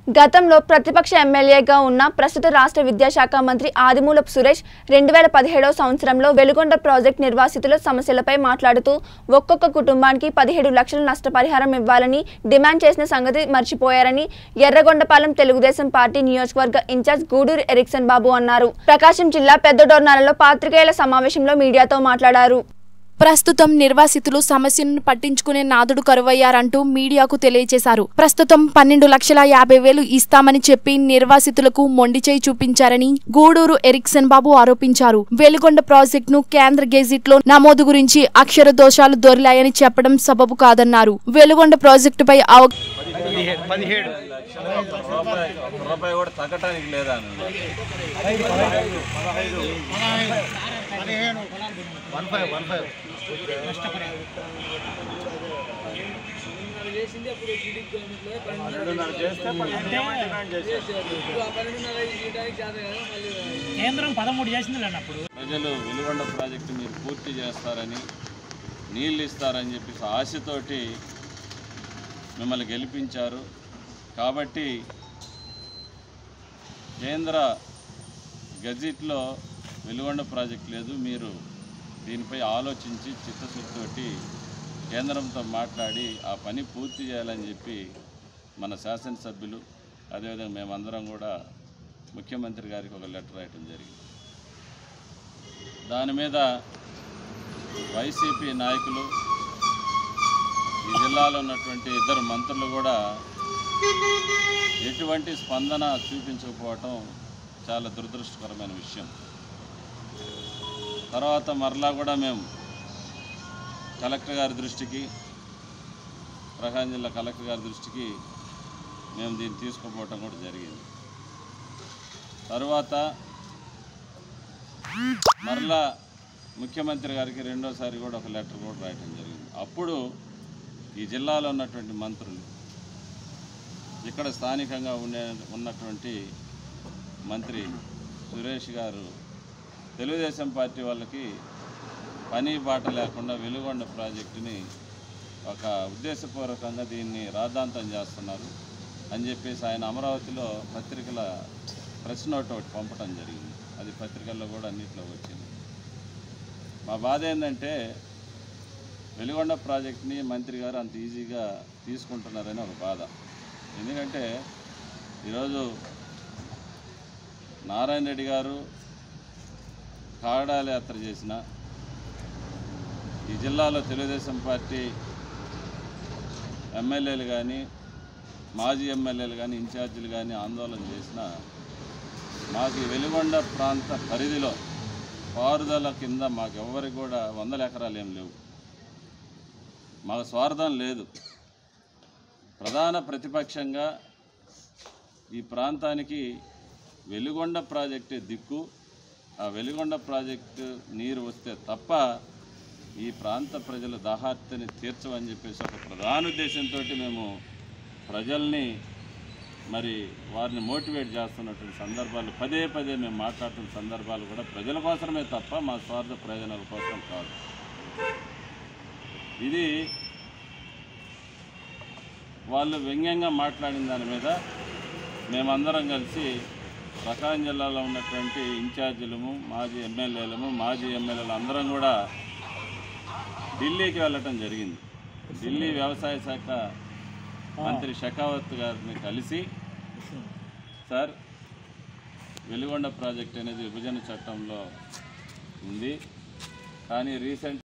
గతంలో ప్రతిపక్ష ఎమ్మెల్యేగా ఉన్న ప్రస్తుత రాష్ట్ర విద్యాశాఖ మంత్రి ఆదిమూలపు సురేష్ రెండు వేల పదిహేడవ సంవత్సరంలో వెలుగొండ ప్రాజెక్ట్ నిర్వాసితుల సమస్యలపై మాట్లాడుతూ ఒక్కొక్క కుటుంబానికి పదిహేడు లక్షల నష్టపరిహారం ఇవ్వాలని డిమాండ్ చేసిన సంగతి మర్చిపోయారని ఎర్రగొండపాలెం తెలుగుదేశం పార్టీ నియోజకవర్గ ఇన్ఛార్జ్ గూడూరు ఎరిక్సన్ బాబు అన్నారు ప్రకాశం జిల్లా పెద్దడోర్నాలలో పాత్రికేయుల సమావేశంలో మీడియాతో మాట్లాడారు ప్రస్తుతం నిర్వాసితులు సమస్యను పట్టించుకునే నాదుడు కరువయ్యారంటూ మీడియాకు తెలియజేశారు ప్రస్తుతం పన్నెండు లక్షల యాభై వేలు ఇస్తామని చెప్పి నిర్వాసితులకు మొండి చేయి చూపించారని గూడూరు ఎరిక్సన్ బాబు ఆరోపించారు వెలుగొండ ప్రాజెక్టును కేంద్ర గెజిట్ లో నమోదు గురించి అక్షర దోషాలు దొరిలాయని చెప్పడం సబబు కాదన్నారు వెలుగొండ ప్రాజెక్టుపై అవ పదిహేడు పదిహేడు రూపాయి రూపాయి కూడా తగ్గటానికి లేదా వన్ ఫైవ్ వన్ ఫైవ్ కేంద్రం పదమూడు చేసింది అప్పుడు ప్రజలు వెలుగొండ ప్రాజెక్టు మీరు పూర్తి చేస్తారని నీళ్ళు ఇస్తారని చెప్పేసి ఆశతోటి మిమ్మల్ని గెలిపించారు కాబట్టి కేంద్ర గజెట్లో వెలుగొండ ప్రాజెక్ట్ లేదు మీరు దీనిపై ఆలోచించి చిత్తశుద్ధితోటి కేంద్రంతో మాట్లాడి ఆ పని పూర్తి చేయాలని చెప్పి మన శాసనసభ్యులు అదేవిధంగా మేమందరం కూడా ముఖ్యమంత్రి గారికి ఒక లెటర్ రాయటం జరిగింది దాని మీద వైసీపీ నాయకులు ఈ జిల్లాలో ఉన్నటువంటి ఇద్దరు మంత్రులు కూడా ఎటువంటి స్పందన చూపించకపోవటం చాలా దురదృష్టకరమైన విషయం తర్వాత మరలా కూడా మేము కలెక్టర్ గారి దృష్టికి ప్రకాశం జిల్లా కలెక్టర్ గారి దృష్టికి మేము దీన్ని తీసుకుపోవటం కూడా జరిగింది తరువాత మరలా ముఖ్యమంత్రి గారికి రెండోసారి కూడా ఒక లెటర్ కూడా రాయటం జరిగింది అప్పుడు ఈ జిల్లాలో ఉన్నటువంటి మంత్రులు ఇక్కడ స్థానికంగా ఉండే ఉన్నటువంటి మంత్రి సురేష్ గారు తెలుగుదేశం పార్టీ వాళ్ళకి పని బాట లేకుండా వెలుగొండ ప్రాజెక్టుని ఒక ఉద్దేశపూర్వకంగా దీన్ని రాద్ధాంతం చేస్తున్నారు అని చెప్పేసి ఆయన అమరావతిలో పత్రికల ప్రెస్ నోట్ ఒకటి పంపడం జరిగింది అది పత్రికల్లో కూడా అన్నింటిలో వచ్చింది మా బాధ ఏంటంటే వెలుగొండ ప్రాజెక్ట్ని మంత్రి గారు అంత ఈజీగా తీసుకుంటున్నారని ఒక బాధ ఎందుకంటే ఈరోజు నారాయణ రెడ్డి గారు కాగడాల యాత్ర చేసిన ఈ జిల్లాలో తెలుగుదేశం పార్టీ ఎమ్మెల్యేలు కానీ మాజీ ఎమ్మెల్యేలు కానీ ఇన్ఛార్జీలు కానీ ఆందోళన చేసిన మాకు ఈ వెలుగొండ ప్రాంత పరిధిలో పారుదల కింద మాకు ఎవరికి కూడా వందల ఎకరాలు ఏం లేవు మాకు స్వార్థం లేదు ప్రధాన ప్రతిపక్షంగా ఈ ప్రాంతానికి వెలుగొండ ప్రాజెక్టే దిక్కు ఆ వెలుగొండ ప్రాజెక్టు నీరు వస్తే తప్ప ఈ ప్రాంత ప్రజల దాహార్తిని తీర్చవని చెప్పేసి ఒక ప్రధాన ఉద్దేశంతో మేము ప్రజల్ని మరి వారిని మోటివేట్ చేస్తున్నటువంటి సందర్భాలు పదే పదే మేము మాట్లాడుతున్న సందర్భాలు కూడా ప్రజల కోసమే తప్ప మా స్వార్థ ప్రయోజనాల కోసం కాదు ఇది వాళ్ళు వ్యంగ్యంగా మాట్లాడిన దాని మీద మేమందరం కలిసి ప్రకాశం జిల్లాలో ఉన్నటువంటి ఇన్ఛార్జీలము మాజీ ఎమ్మెల్యేలము మాజీ ఎమ్మెల్యేలు అందరం కూడా ఢిల్లీకి వెళ్ళటం జరిగింది ఢిల్లీ వ్యవసాయ శాఖ మంత్రి షెకావత్ గారిని కలిసి సార్ వెలుగొండ ప్రాజెక్ట్ అనేది విభజన చట్టంలో ఉంది కానీ రీసెంట్